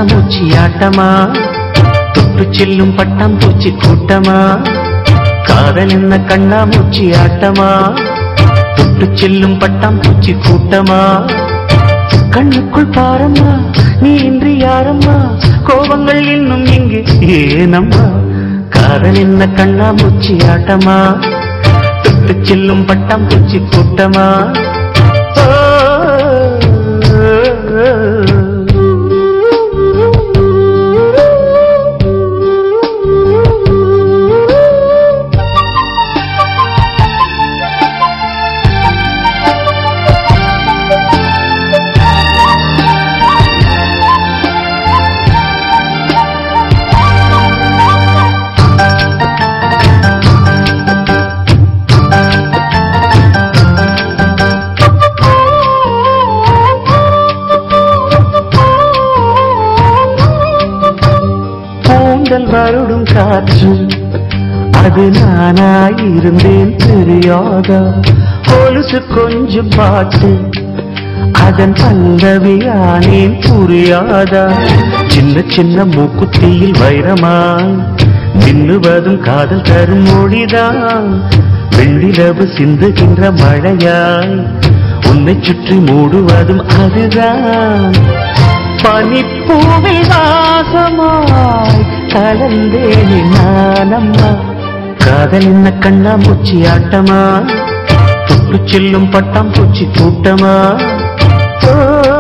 கண்ணாமூச்சி ஆட்டமா தொட்டு செல்லும் பட்டாம் பூச்சி கூட்டமா காதல் என்ன கண்ணாமூச்சி ஆட்டமா தொட்டு செல்லும் பட்டாம் பூச்சி கூட்டமா கண்ணுக்குள் பாரம்மா நீ இன்றி யாரம்மா கோபங்கள் இன்னும் இங்கு ஏனம்மா காதல் என்ன கண்ணாமூச்சி ஆட்டமா தொட்டு செல்லும் பட்டாம் பூச்சி கூட்டமா ஓ, கூந்தல் வருடும் காற்று அது நானாயிருந்தேன் தெரியாதா கொலுசு கொஞ்சம் பாட்டு அதன் பல்லவியானேன் புரியாதா சின்ன சின்ன மூக்குத்தியில் வைரமாய் மின்னுவதும் காதல் தரும் மொழிதான் வெள்ளிரவு சிந்துகின்ற மழையாய் உன்னை சுற்றி மூடுவதும் அதுதான் பனிப்பூவில் வாசமாய் கலந்தேனே நானம்மா காதல் என்ன கண்ணாமூச்சி ஆட்டமா தொட்டு செல்லும் பட்டாம் பூச்சி கூட்டமா ஓ,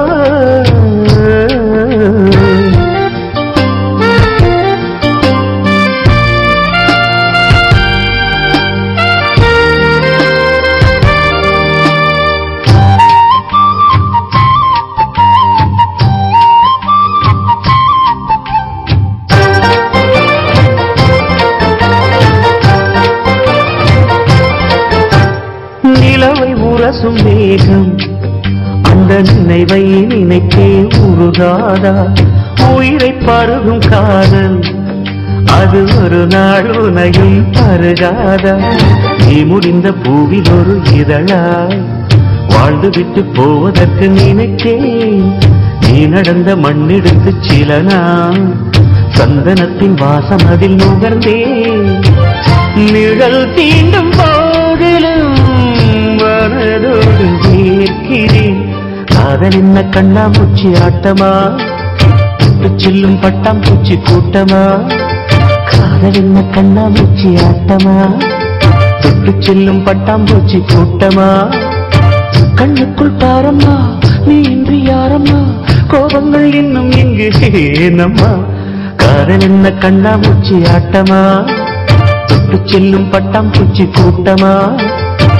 நிலவை உரசும் மேகம் அந்த நினைவை நினைத்தே உருகாதா உயிரை பருகும் காதல் அது ஒரு நாள் உனையும் பருகாதா நீ முடிந்த பூவில் ஒரு இதழாய் வாழ்ந்து விட்டு போவதற்கு நினைத்தேன் நீ நடந்த மண்ணெடுத்து சில நாள் சந்தனத்தின் வாசம் அதில் நுகர்ந்தேன் நிழல் தீண்டும் போதிலும் மனதோடு கேட்கிறேன் காதல் என்ன கண்ணாமூச்சி ஆட்டமா தொட்டு செல்லும் பட்டாம் பூச்சி கூட்டமா காதல் என்ன கண்ணாமூச்சி ஆட்டமா தொட்டு செல்லும் பட்டாம் பூச்சி கூட்டமா கண்ணுக்குள் பாரம்மா நீ இன்றி யாரம்மா கோபங்கள் இன்னும் இங்கு ஏனம்மா காதல் என்ன கண்ணாமூச்சி ஆட்டமா தொட்டு செல்லும் பட்டாம் பூச்சி கூட்டமா